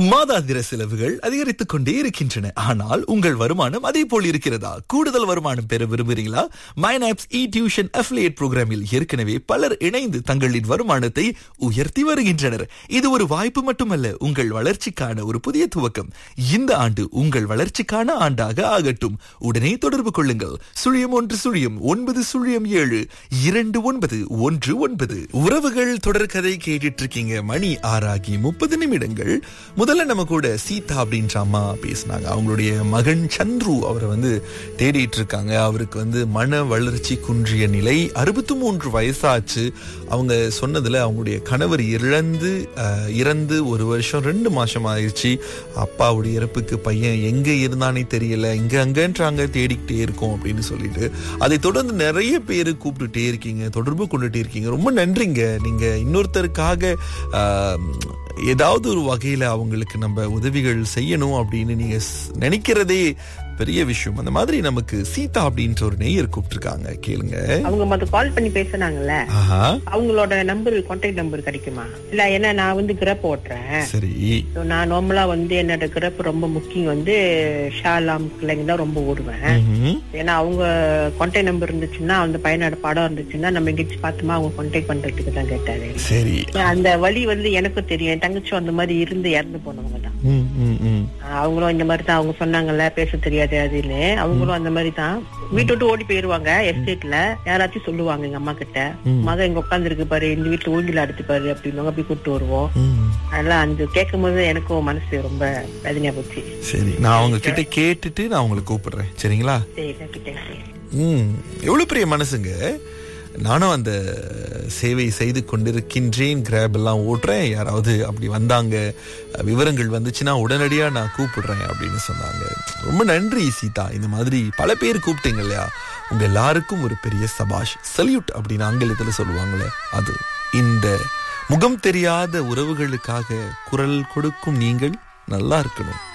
மாதாந்திர செலவுகள் அதிகரித்துக் கொண்டே இருக்கின்றன ஆனால் உங்கள் வருமானம் அதே போல் இருக்கிறதா கூடுதல் வருமானம் பெற விரும்புகிறீங்களா மைனாப்ஸ் இ டியூஷன் அஃபிலியேட் புரோகிராமில் ஏற்கனவே பலர் இணைந்து தங்களின் வருமானத்தை உயர்த்தி வருகின்றனர் இது ஒரு வாய்ப்பு மட்டுமல்ல உங்கள் வளர்ச்சிக்கான ஒரு புதிய துவக்கம் இந்த ஆண்டு உங்கள் வளர்ச்சிக்கான ஆண்டாக ஆகட்டும் உடனே தொடர்பு கொள்ளுங்கள் சுழியம் ஒன்று சுழியம் ஒன்பது சுழியம் ஏழு இரண்டு ஒன்பது ஒன்று ஒன்பது உறவுகள் தொடர்கதை கேட்டுட்டு இருக்கீங்க மணி ஆறாகி முப்பது நிமிடங்கள் முதல்ல நம்ம கூட சீதா அப்படின்ற அம்மா பேசினாங்க அவங்களுடைய மகன் சந்துரு அவரை வந்து தேடிட்டு இருக்காங்க அவருக்கு வந்து மன வளர்ச்சி குன்றிய நிலை அறுபத்தி மூன்று வயசாச்சு அவங்க சொன்னதுல அவங்களுடைய கணவர் இழந்து அஹ், இறந்து ஒரு வருஷம் ரெண்டு மாசம் ஆயிடுச்சு அப்பாவுடைய இறப்புக்கு பையன் எங்க இருந்தானே தெரியல இங்க அங்கன்றாங்க தேடிக்கிட்டே இருக்கோம் அப்படின்னு சொல்லிட்டு அதை தொடர்ந்து நிறைய பேர் கூப்பிட்டுட்டே இருக்கீங்க தொடர்பு கொண்டுட்டே இருக்கீங்க ரொம்ப நன்றிங்க நீங்க இன்னொருத்தருக்காக ஆஹ், ஏதாவது ஒரு வகையில அவங்களுக்கு நம்ம உதவிகள் செய்யணும் அப்படின்னு நீங்க ஸ்- நினைக்கிறதே பெரிய விஷயம் அந்த மாதிரி நமக்கு சீதா அப்படின்ற ஒரு நெய்யர் கூப்பிட்டுருக்காங்க கேளுங்க அவங்க மத்த கால் பண்ணி பேசுனாங்கல்ல ஆஹா அவங்களோட நம்பர் கான்டாக்ட் நம்பர் கிடைக்குமா இல்ல ஏன்னா நான் வந்து கிரப் ஓட்டுறேன் சரி So, நான் நார்மலா வந்து என்னோட கிரப் ரொம்ப முக்கியம் வந்து ஷாலாம் கிளைங்க தான் ரொம்ப ஓடுவேன் ம்ஹும். ஏன்னா அவங்க கான்டாக்ட் நம்பர் இருந்துச்சுன்னா அந்த பையனோட படம் இருந்துச்சுன்னா நம்ம எங்கேயாச்சும் பார்த்தோமா அவங்க கான்டாக்ட் பண்றதுக்கு தான் கேட்டாரு சரி அந்த வழி வந்து எனக்கும் தெரியும் என் தங்கச்சும் அந்த மாதிரி இருந்து இறந்து போனவங்க தான் ம், ம், ம். அவங்களும் இந்த மாதிரி தான் அவங்க சொன்னாங்கல்ல பேச தெரியாது அதுன்னு அவங்களும் அந்த மாதிரி தான் வீட்டு விட்டு ஓடி போயிருவாங்க எஸ்டேட்ல யாராச்சும் சொல்லுவாங்க எங்க அம்மா கிட்ட மகன் இங்க உட்கார்ந்து இருக்கு பாரு இந்த வீட்டுல ஊங்கில அடுத்து பாரு அப்படின்னு அப்படி கூப்பிட்டு வருவோம் ம். அதெல்லாம் அந்த கேட்கும் போது எனக்கும் மனசு ரொம்ப வேதனையா போச்சு சரி நான் அவங்க கிட்ட கேட்டுட்டு நான் உங்களை கூப்பிடுறேன் சரிங்களா சரி தேங்க்யூ தேங்க்யூ ம் எவ்வளவு பெரிய மனசுங்க நானும் அந்த சேவை செய்து கொண்டிருக்கின்றேன் கிராப் எல்லாம் ஓட்டுறேன் யாராவது அப்படி வந்தாங்க விவரங்கள் வந்துச்சுன்னா உடனடியா நான் கூப்பிடுறேன் அப்படின்னு சொன்னாங்க ரொம்ப நன்றி சீதா இந்த மாதிரி பல பேர் கூப்பிட்டீங்க இல்லையா உங்க எல்லாருக்கும் ஒரு பெரிய சபாஷ் சல்யூட் அப்படின்னு ஆங்கிலத்துல சொல்லுவாங்களே அது இந்த முகம் தெரியாத உறவுகளுக்காக குரல் கொடுக்கும் நீங்கள் நல்லா இருக்கணும்